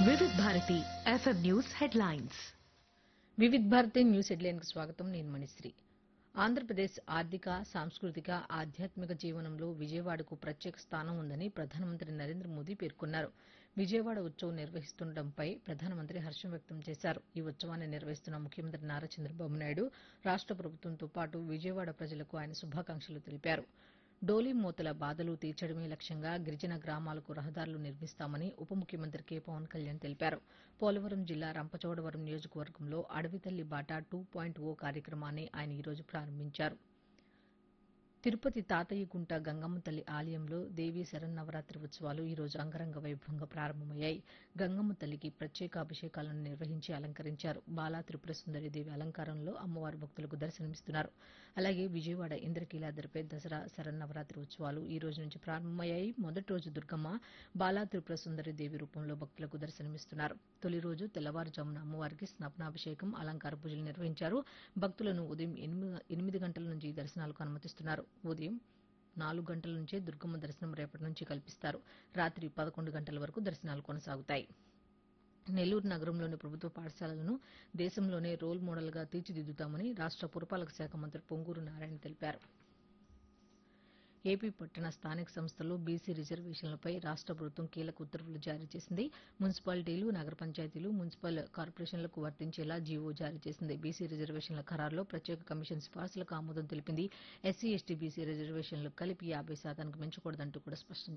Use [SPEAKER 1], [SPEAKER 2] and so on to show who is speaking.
[SPEAKER 1] వివిధ Bharati FM news headlines
[SPEAKER 2] Vividh Bharati news హెడ్లైన్కి స్వాగతం నేను మణిశ్రీ ఆంధ్రప్రదేశ్ ఆర్థిక సాంస్కృతిక ఆధ్యాత్మిక జీవనంలో విజయవాడకు ప్రత్యేక స్థానం ఉందని ప్రధానమంత్రి నరేంద్ర మోదీ పేర్కొన్నారు విజయవాడ ఉత్సవం నిర్వహిస్తుండటంపై ప్రధానమంత్రి హర్షం వ్యక్తం చేశారు ఈ ఉత్సవాన్ని నిర్వహిస్తున్న ముఖ్యమంత్రి నారా చంద్రబాబు నాయుడు రాష్ట ప్రభుత్వంతో పాటు విజయవాడ ప్రజలకు ఆయన శుభాకాంక్షలు తెలిపారు డోలీ మూతల బాధలు తీర్చడమే లక్ష్యంగా గిరిజన గ్రామాలకు రహదారులు నిర్మిస్తామని ఉప ముఖ్యమంత్రి కె పవన్ కళ్యాణ్ తెలిపారు పోలవరం జిల్లా రంపచోడవరం నియోజకవర్గంలో అడవితల్లి బాట టూ పాయింట్ ఓ కార్యక్రమాన్ని ఆయన ఈరోజు ప్రారంభించారు తిరుపతి తాతయ్యగుంట గంగమ్మ తల్లి ఆలయంలో దేవీ శరన్నవరాత్రి ఉత్సవాలు ఈ రోజు అంగరంగ వైభవంగా ప్రారంభమయ్యాయి గంగమ్మ తల్లికి ప్రత్యేక అభిషేకాలను నిర్వహించి అలంకరించారు బాలా త్రిపుర సుందరి దేవి అలంకారంలో అమ్మవారి భక్తులకు దర్శనమిస్తున్నారు అలాగే విజయవాడ ఇంద్రకీలాద్రిపై దసరా శరన్నవరాత్రి ఉత్సవాలు ఈ రోజు నుంచి ప్రారంభమయ్యాయి మొదటి రోజు దుర్గమ్మ బాలా త్రిపుర సుందరి దేవి రూపంలో భక్తులకు దర్శనమిస్తున్నారు తొలి రోజు తెల్లవారుజామున అమ్మవారికి స్నపనాభిషేకం అలంకార పూజలు నిర్వహించారు భక్తులను ఉదయం ఎనిమిది- ఎనిమిది గంటల నుంచి దర్శనాలకు అనుమతిస్తున్నారు ఉదయం నాలుగు గంటల నుంచే దుర్గమ్మ దర్శనం రేపటి నుంచి కల్పిస్తారు రాత్రి పదకొండు గంటల వరకు దర్శనాలు కొనసాగుతాయి నెల్లూరు నగరంలోని ప్రభుత్వ పాఠశాలలను దేశంలోనే రోల్ మోడల్గా తీర్చిదిద్దుతామని రాష్ట పురపాలక శాఖ మంత్రి పొంగూరు నారాయణ తెలిపారు ఏపీ పట్టణ స్థానిక సంస్థల్లో బీసీ రిజర్వేషన్లపై రాష్ట ప్రభుత్వం కీలక ఉత్తర్వులు జారీ చేసింది మున్సిపాలిటీలు నగర పంచాయతీలు మున్సిపల్ కార్పొరేషన్లకు వర్తించేలా జీవో జారీ చేసింది బీసీ రిజర్వేషన్ల ఖరారులో ప్రత్యేక కమిషన్ సిఫార్సులకు ఆమోదం తెలిపింది ఎస్సీ ఎస్టీ బీసీ రిజర్వేషన్లు కలిపి యాభై శాతానికి పెంచకూడదంటూ కూడా స్పష్టం